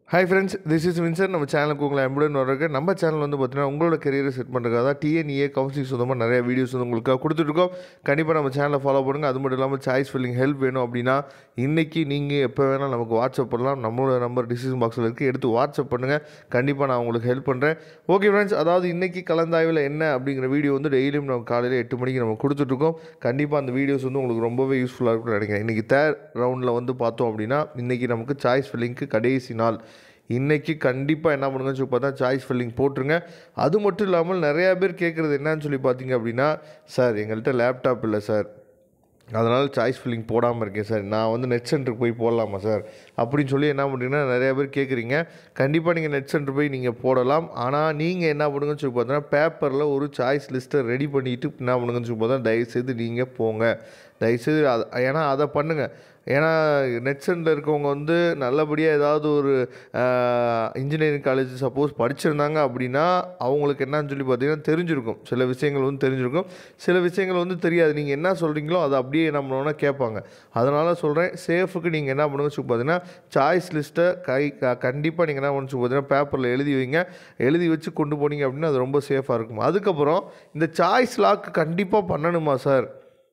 hi friends this is Winsor நம்ம சேனலுக்கு உங்களை அம்புடன் வர்றதுக்கு நம்ம சேனல் வந்து பார்த்தீங்கன்னா உங்களோட கரியரை செட் பண்ணுறதுக்காக தான் டிஎன்இஏ கவுன்சிலிங் சொந்தமாக நிறைய வீடியோஸ் வந்து உங்களுக்காக கொடுத்துட்ருக்கோம் கண்டிப்பாக நம்ம சேனலை ஃபாலோ பண்ணுங்கள் அது மட்டும் இல்லாமல் சாய்ஸ் ஃபில்லிங் ஹெல்ப் வேணும் அப்படின்னா இன்றைக்கி நீங்கள் எப்போ வேணால் நமக்கு வாட்ஸ்அப் பண்ணலாம் நம்மளோட நம்பர் டிசிஷன் பாக்ஸில் இருக்குது எடுத்து வாட்ஸ்அப் பண்ணுங்கள் கண்டிப்பாக நான் உங்களுக்கு ஹெல்ப் பண்ணுறேன் ஓகே ஃப்ரெண்ட்ஸ் அதாவது இன்றைக்கி கலந்தாய்வில் என்ன அப்படிங்கிற வீடியோ வந்து டெய்லியும் நம்ம காலையில் எட்டு மணிக்கு நம்ம கொடுத்துட்ருக்கோம் கண்டிப்பாக அந்த வீடியோஸ் வந்து உங்களுக்கு ரொம்பவே யூஸ்ஃபுல்லாக இருக்கும்னு நினைக்கிறேன் இன்றைக்கி தேர்ட் ரவுண்டில் வந்து பார்த்தோம் அப்படின்னா இன்றைக்கி நமக்கு சாய்ஸ் ஃபில்லிங்க்கு கடைசி நாள் இன்றைக்கி கண்டிப்பாக என்ன பண்ணுங்கன்னு சொல்லி பார்த்தா சாய்ஸ் ஃபில்லிங் போட்டுருங்க அது மட்டும் இல்லாமல் நிறையா பேர் கேட்குறது என்னன்னு சொல்லி பார்த்தீங்க அப்படின்னா சார் எங்கள்கிட்ட லேப்டாப் இல்லை சார் அதனால் சாய்ஸ் ஃபில்லிங் போடாமல் இருக்கேன் சார் நான் வந்து நெட் சென்டருக்கு போய் போடலாமா சார் அப்படின்னு சொல்லி என்ன பண்ணுறீங்கன்னா நிறையா பேர் கேட்குறீங்க கண்டிப்பாக நீங்கள் நெட் சென்டர் போய் நீங்கள் போடலாம் ஆனால் நீங்கள் என்ன பண்ணுங்கன்னு சொல்லி பார்த்தீங்கன்னா பேப்பரில் ஒரு சாய்ஸ் லிஸ்ட்டை ரெடி பண்ணிவிட்டு என்ன பண்ணுங்கன்னு சொல்லி பார்த்தா தயவுசெய்து நீங்கள் போங்க தயவுசெய்து அதை ஏன்னா அதை பண்ணுங்கள் ஏன்னா நெட் சென்டரில் இருக்கவங்க வந்து நல்லபடியாக ஏதாவது ஒரு இன்ஜினியரிங் காலேஜ் சப்போஸ் படிச்சிருந்தாங்க அப்படின்னா அவங்களுக்கு என்னன்னு சொல்லி பார்த்தீங்கன்னா தெரிஞ்சிருக்கும் சில விஷயங்கள் வந்து தெரிஞ்சிருக்கும் சில விஷயங்கள் வந்து தெரியாது நீங்கள் என்ன சொல்கிறீங்களோ அதை அப்படியே என்ன பண்ணுவோம்னா கேட்பாங்க அதனால் சொல்கிறேன் சேஃபுக்கு நீங்கள் என்ன பண்ணுங்க சொல்லி பார்த்தீங்கன்னா சாய்ஸ் லிஸ்ட்டை கை கண்டிப்பாக நீங்கள் என்ன பண்ணு சொல்லி பார்த்தீங்கன்னா பேப்பரில் எழுதி வைங்க எழுதி வச்சு கொண்டு போனீங்க அப்படின்னா அது ரொம்ப சேஃபாக இருக்கும் அதுக்கப்புறம் இந்த சாய்ஸ் லாக் கண்டிப்பாக பண்ணணுமா சார்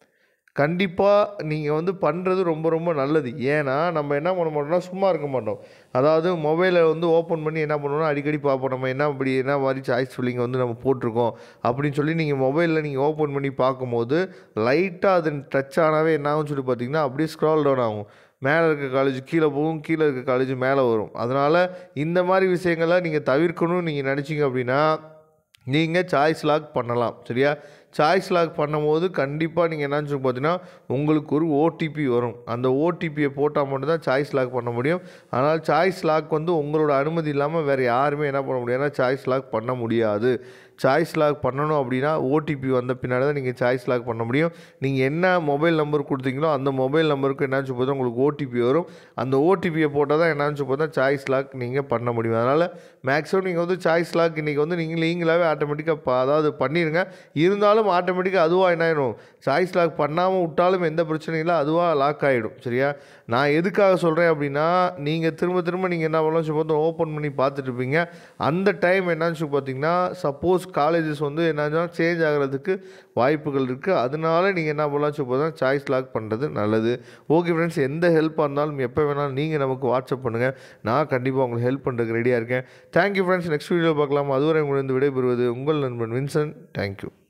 கண்டிப்பாக நீங்கள் வந்து பண்ணுறது ரொம்ப ரொம்ப நல்லது ஏன்னா நம்ம என்ன பண்ண மாட்டோம்னா சும்மா இருக்க மாட்டோம் அதாவது மொபைலை வந்து ஓப்பன் பண்ணி என்ன பண்ணுவோம்னா அடிக்கடி பார்ப்போம் நம்ம என்ன இப்படி என்ன மாதிரி சாய்ஸ் ஃபில்லிங் வந்து நம்ம போட்டிருக்கோம் அப்படின்னு சொல்லி நீங்கள் மொபைலில் நீங்கள் ஓப்பன் பண்ணி பார்க்கும்போது லைட்டாக அது டச் ஆனாவே என்ன ஆகும்னு சொல்லி பார்த்தீங்கன்னா அப்படியே ஸ்க்ரால் டவுன் ஆகும் மேலே இருக்க காலேஜ் கீழே போகும் கீழே இருக்க காலேஜ் மேலே வரும் அதனால் இந்த மாதிரி விஷயங்களை நீங்கள் தவிர்க்கணும்னு நீங்கள் நினச்சிங்க அப்படின்னா நீங்கள் சாய்ஸ் லாக் பண்ணலாம் சரியா சாய்ஸ் லாக் பண்ணும்போது கண்டிப்பாக நீங்கள் என்னன்னு சொல்லி பார்த்தீங்கன்னா உங்களுக்கு ஒரு ஓடிபி வரும் அந்த ஓடிபியை போட்டால் மட்டும்தான் சாய்ஸ் லாக் பண்ண முடியும் ஆனால் சாய்ஸ் லாக் வந்து உங்களோட அனுமதி இல்லாமல் வேறு யாருமே என்ன பண்ண முடியாதுன்னா சாய்ஸ் லாக் பண்ண முடியாது சாய்ஸ் லாக் பண்ணணும் அப்படின்னா ஓடிபி வந்த பின்னாடி தான் நீங்கள் சாய்ஸ் லாக் பண்ண முடியும் நீங்கள் என்ன மொபைல் நம்பர் கொடுத்தீங்களோ அந்த மொபைல் நம்பருக்கு என்னன்னு சொல்லி பார்த்தா உங்களுக்கு ஓடிபி வரும் அந்த ஓடிபியை போட்டால் தான் என்னன்னு சொல்லி பார்த்தா சாய்ஸ் லாக் நீங்கள் பண்ண முடியும் அதனால் மேக்ஸிமம் நீங்கள் வந்து சாய்ஸ் லாக் இன்றைக்கி வந்து நீங்கள் நீங்களாகவே ஆட்டோமேட்டிக்காக அதாவது பண்ணிடுங்க இருந்தாலும் ஆட்டோமேட்டிக்காக அதுவாக என்ன ஆயிடும் சாய்ஸ் லாக் பண்ணாமல் விட்டாலும் எந்த பிரச்சனையும் இல்லை அதுவாக லாக் ஆகிடும் சரியா நான் எதுக்காக சொல்கிறேன் அப்படின்னா நீங்கள் திரும்ப திரும்ப நீங்கள் என்ன பண்ணலாம் சொல்லி பார்த்தா ஓப்பன் பண்ணி பார்த்துட்டு இருப்பீங்க அந்த டைம் என்னன்னு சொல்லி பார்த்தீங்கன்னா சப்போஸ் காலேஜஸ் வந்து என்னன்னா சேஞ்ச் ஆகிறதுக்கு வாய்ப்புகள் இருக்குது அதனால நீங்கள் என்ன பண்ணலாம் சொல்லி பார்த்தா சாய்ஸ் லாக் பண்ணுறது நல்லது ஓகே ஃப்ரெண்ட்ஸ் எந்த ஹெல்ப்பாக இருந்தாலும் எப்போ வேணாலும் நீங்கள் நமக்கு வாட்ஸ்அப் பண்ணுங்கள் நான் கண்டிப்பாக உங்களுக்கு ஹெல்ப் பண்ணுறதுக்கு ரெடியாக இருக்கேன் தேங்க்யூ ஃப்ரெண்ட்ஸ் நெக்ஸ்ட் வீடியோ பார்க்கலாம் அதுவரை உங்களிருந்து விடைபெறுவது உங்கள் நண்பன் வின்சன் தேங்க்யூ